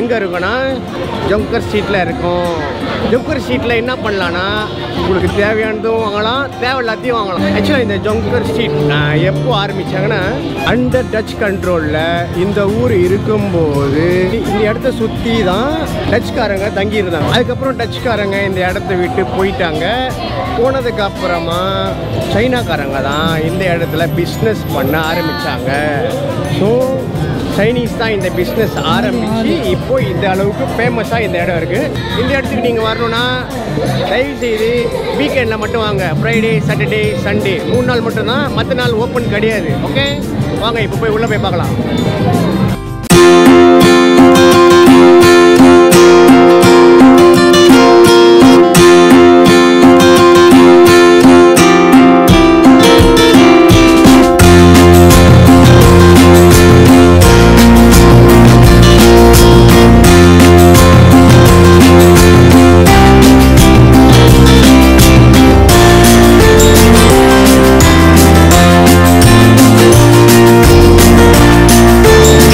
எங்கே இருக்குன்னா ஜொங்கர் ஸ்ட்ரீட்டில் இருக்கும் ஜொங்கர் ஸ்ட்ரீட்டில் என்ன பண்ணலான்னா உங்களுக்கு தேவையானதும் வாங்கலாம் தேவையில்லாத்தையும் வாங்கலாம் ஆக்சுவலாக இந்த ஜொங்கர் ஸ்ட்ரீட் ஆஹ், எப்போ ஆரம்பிச்சாங்கன்னா அண்டர் டச் கண்ட்ரோலில் இந்த ஊர் இருக்கும்போது இந்த இடத்த சுற்றி தான் டச்சுக்காரங்க தங்கி இருந்தாங்க அதுக்கப்புறம் டச்சுக்காரங்க இந்த இடத்த விட்டு போயிட்டாங்க போனதுக்கு அப்புறமா சைனாக்காரங்க தான் இந்த இடத்துல பிஸ்னஸ் பண்ண ஆரம்பிச்சாங்க ஸோ சைனீஸ் தான் இந்த பிஸ்னஸ் ஆரம்பித்து இப்போ இந்த அளவுக்கு ஃபேமஸாக இந்த இடம் இருக்குது இந்த இடத்துக்கு நீங்கள் வரணும்னா தயவு செய்து வீக்கெண்டில் மட்டும் வாங்க ஃப்ரைடே சாட்டர்டே சண்டே மூணு நாள் மட்டும்தான் மற்ற நாள் ஓப்பன் கிடையாது ஓகே வாங்க இப்போ போய் உள்ளே போய் பார்க்கலாம் Thank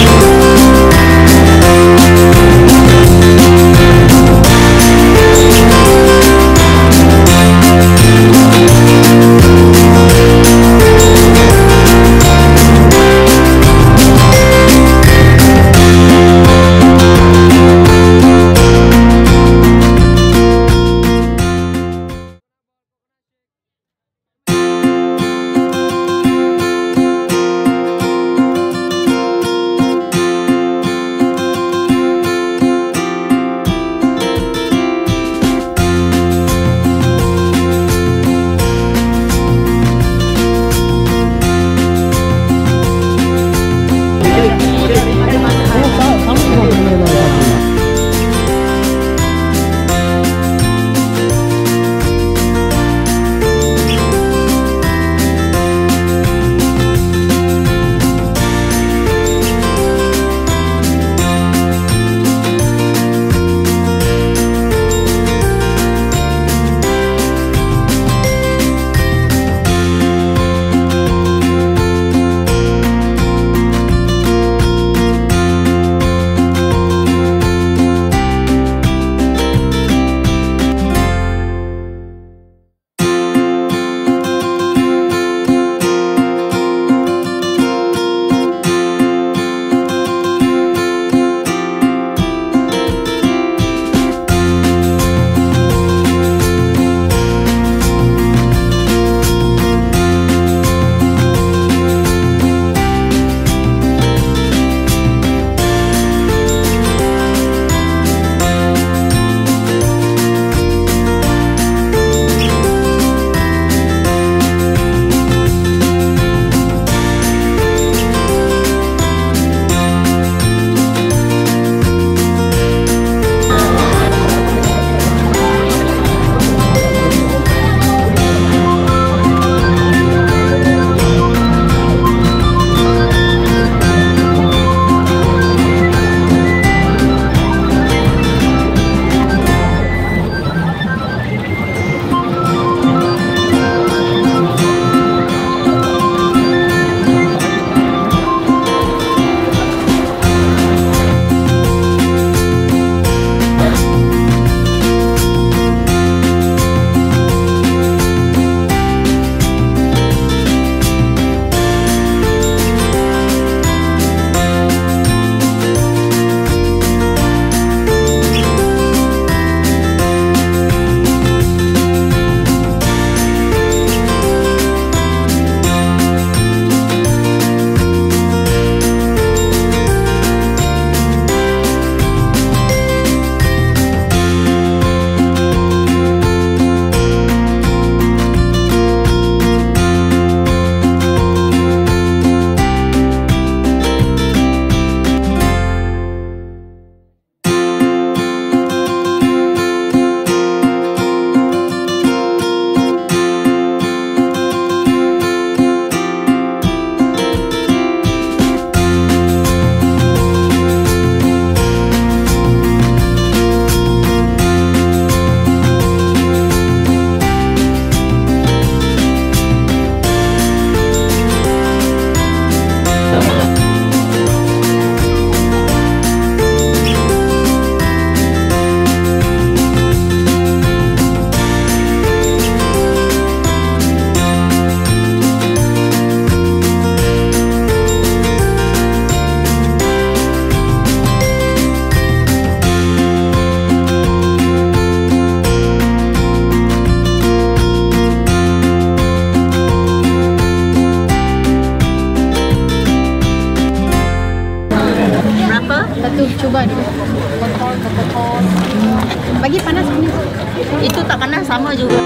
Bagi panas ini. Itu tak panas sama juga.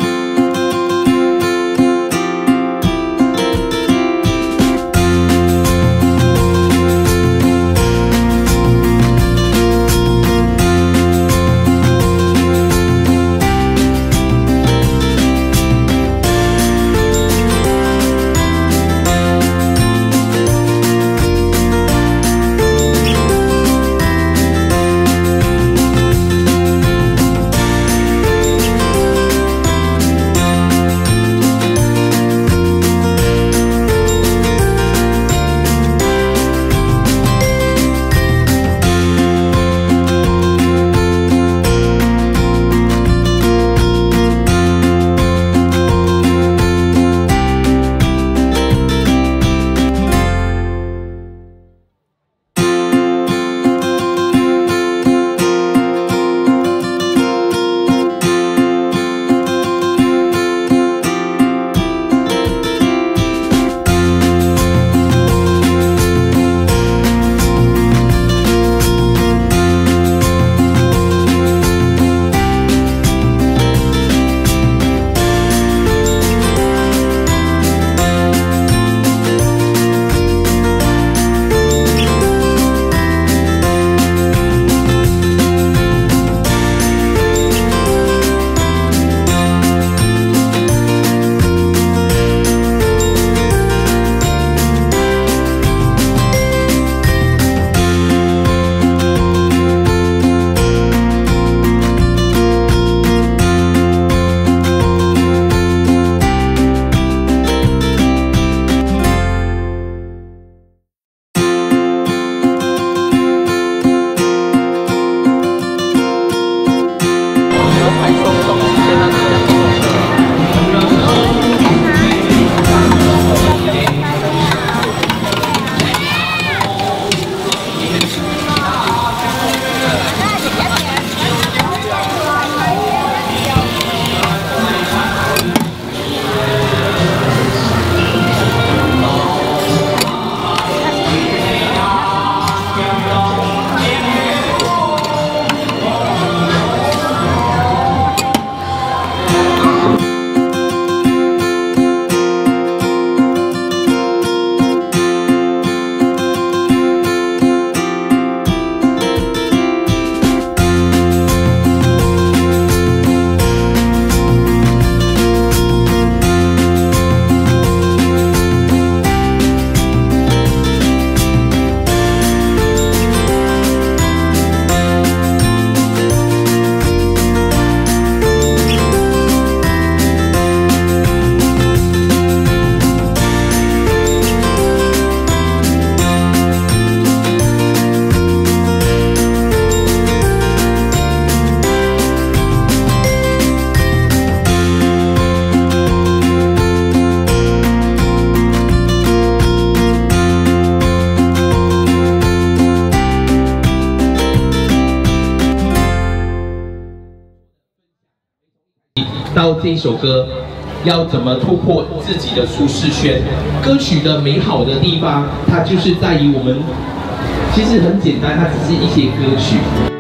“到这首歌要怎么突破自己的舒适圈？歌曲的美好的地方，它就是在于我们其实很简单，它只是一些歌曲。